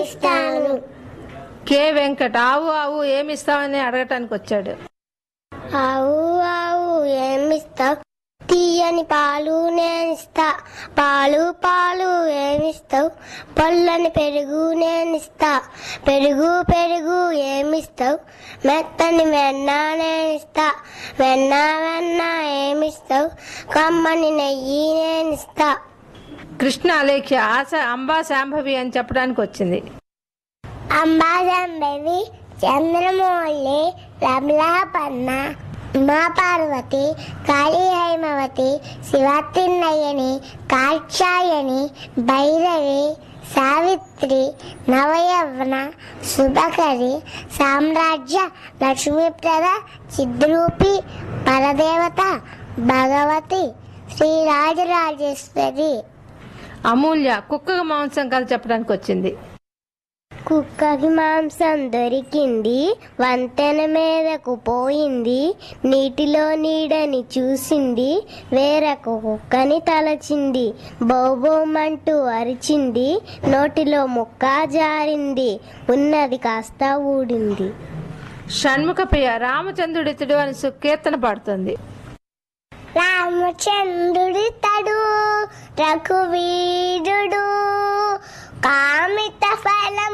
నేనిస్తాను కే వెంకట్ ఆవు ఆవు ఏమిస్తావని అడగటానికి వచ్చాడు ఆవు ఆవు ఏమిస్తావు తీయని పాలు నేనిస్తా పాలు పాలు ఏమిస్తావు పొల్లని పెరుగు నేనిస్తా పెరుగు పెరుగు ఏమిస్తావు మెత్తని వెన్న నేనిస్తా వెన్న వెన్న ఏమిస్తావు కమ్మని నెయ్యి నేనిస్తా కృష్ణ అలేఖ్య ఆశ అంబా శాంభవి అని చెప్పడానికి వచ్చింది అంబాజంబవి చంద్రమౌళి రమలాపన్న ఉమా పార్వతి కాళీ హైమవతి శివతిన్నయ్యని కాక్షాయని భైరవి సావిత్రి నవయవ్వన శుభకరి సామ్రాజ్య లక్ష్మీప్రద చిద్రూపి పరదేవత భగవతి శ్రీరాజరాజేశ్వరి అమూల్య కుక్క మాంసం కథ చెప్పడానికి వచ్చింది కుక్కకి మాంసం దొరికింది వంతెన మీదకు పోయింది నీటిలో నీడని చూసింది వేరొక కుక్కని తలచింది బౌబోమంటూ అరిచింది నోటిలో ముక్క జారింది ఉన్నది కాస్త ఊడింది షణ్ముఖ ప్రియ రామచంద్రుడితుడు అని సు- కీర్తన పాడుతుంది రామచంద్రుడితడు రఘువీరుడు కామిత ఫలం